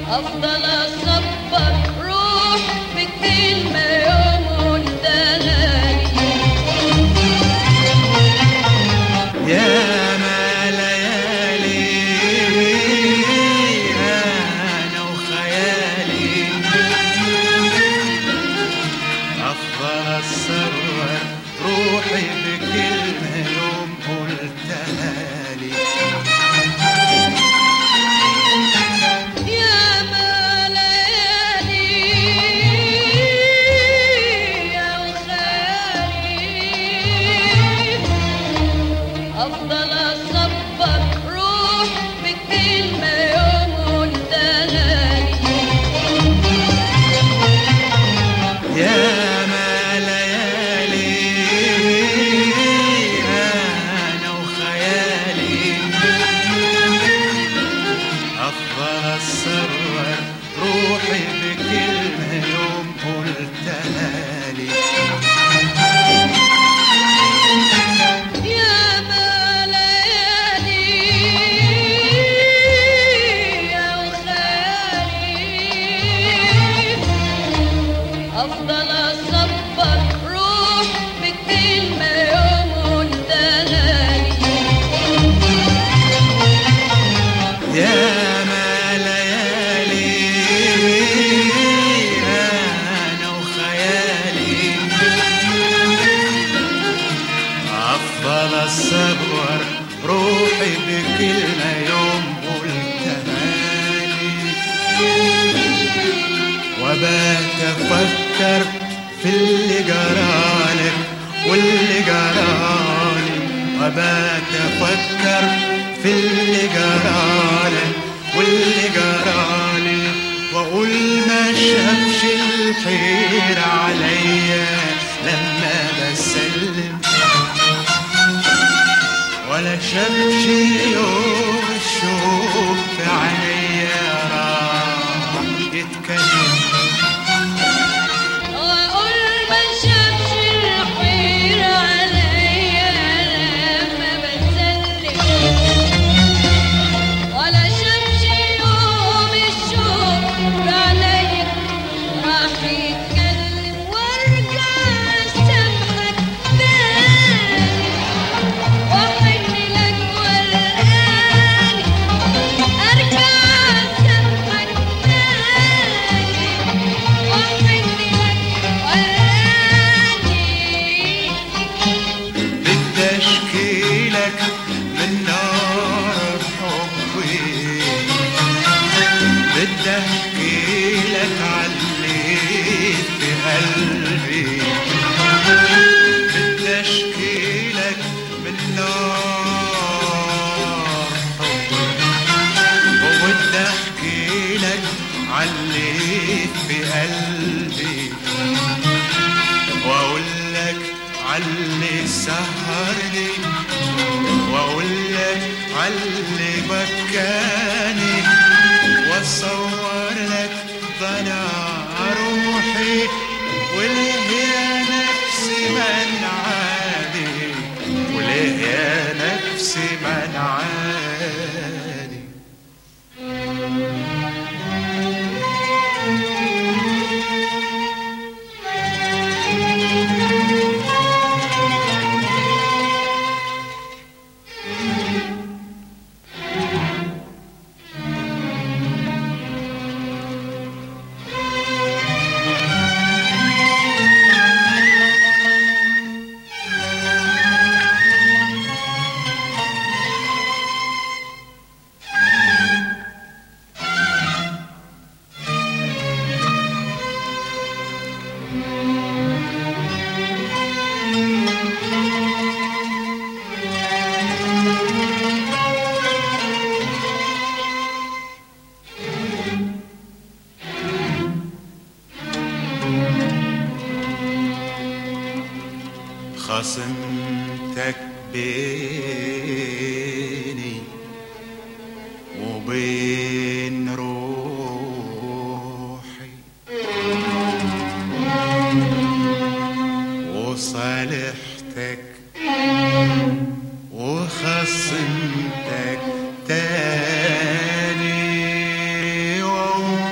افضل اصبر روح بكلمة يوم قلتها يا ما ليالي انا وخيالي افضل اتصور روحي بكلمه يوم قلتها لي يا ما ليالي يا وخيالي افضل اصبر روح بكلمة يوم قلتها يا ما ليالي انا وخيالي افضل اتصور روحي بكلمه يوم قلتها لي يا ما ليالي يا وخيالي افضل اصبر روح بكلمة يوم قلتها يا ما ليالي انا وخيالي افضل اصور روحي بكلمه يوم قلتها لي وبات افكر في اللي جرالك واللي جرالي وبات افكر في اللي جرالك واللي جرالي واقول ما شافش الخير عليا لما بسلم ولا شافش يوم الشوق في عينيا راح يتكلم واقول ما شافش الخير عليا لما بتسلم ولا شافش يوم الشوق عليا راح يتكلم وارجع اسامحك تاني واحن لك والاني ارجع اسامحك تاني واحن لك والاني بدي اشكيلك من نار حبي بدي احكيلك علي في قلبي بدي اشكيلك من نار حبي وبدي احكيلك علي في قلبي واقول لك علي سهرني واقول لك علي بكاني واصور لك ضنا روحي وليه يا نفسي منعاني وليه يا نفسي منعاني خصمتك بيني وبين روحي وصالحتك وخصمتك تاني وأقول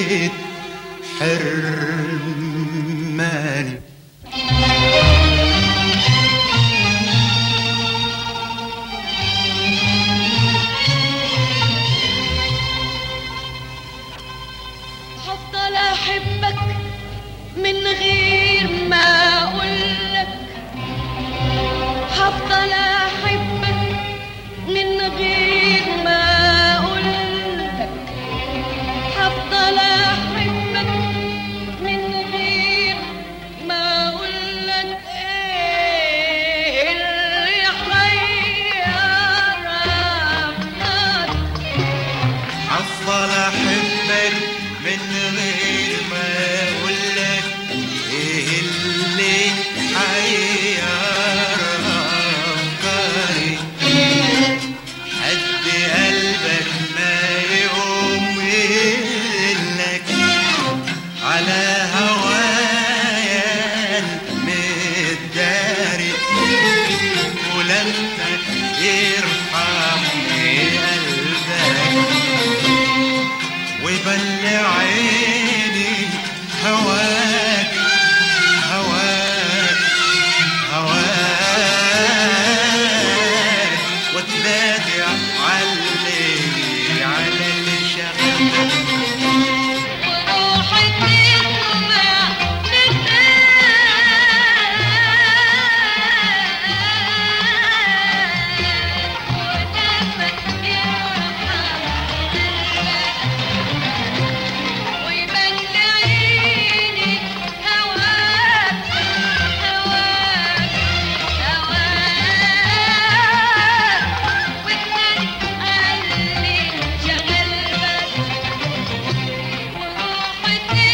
نسيت حرماني هفضل احبك من غير ما اقولك هفضل احبك من غير ما اقولك هفضل احبك من غير ما اقولك ايه اللي حيرك افضل احبك من غير ما اقولك ايه اللي حير افكاري حد قلبك ما يقوم يقلك على هوايا المداري ولما يرحمني قلبك ويبلع عيني هواك هواك هواك وتنادي علي على اللي شغلك وروحي تسمع نداء ودمك يرحم ويبان لعيني هواك هواك هواك وتنادي علي شغل بالك وروحي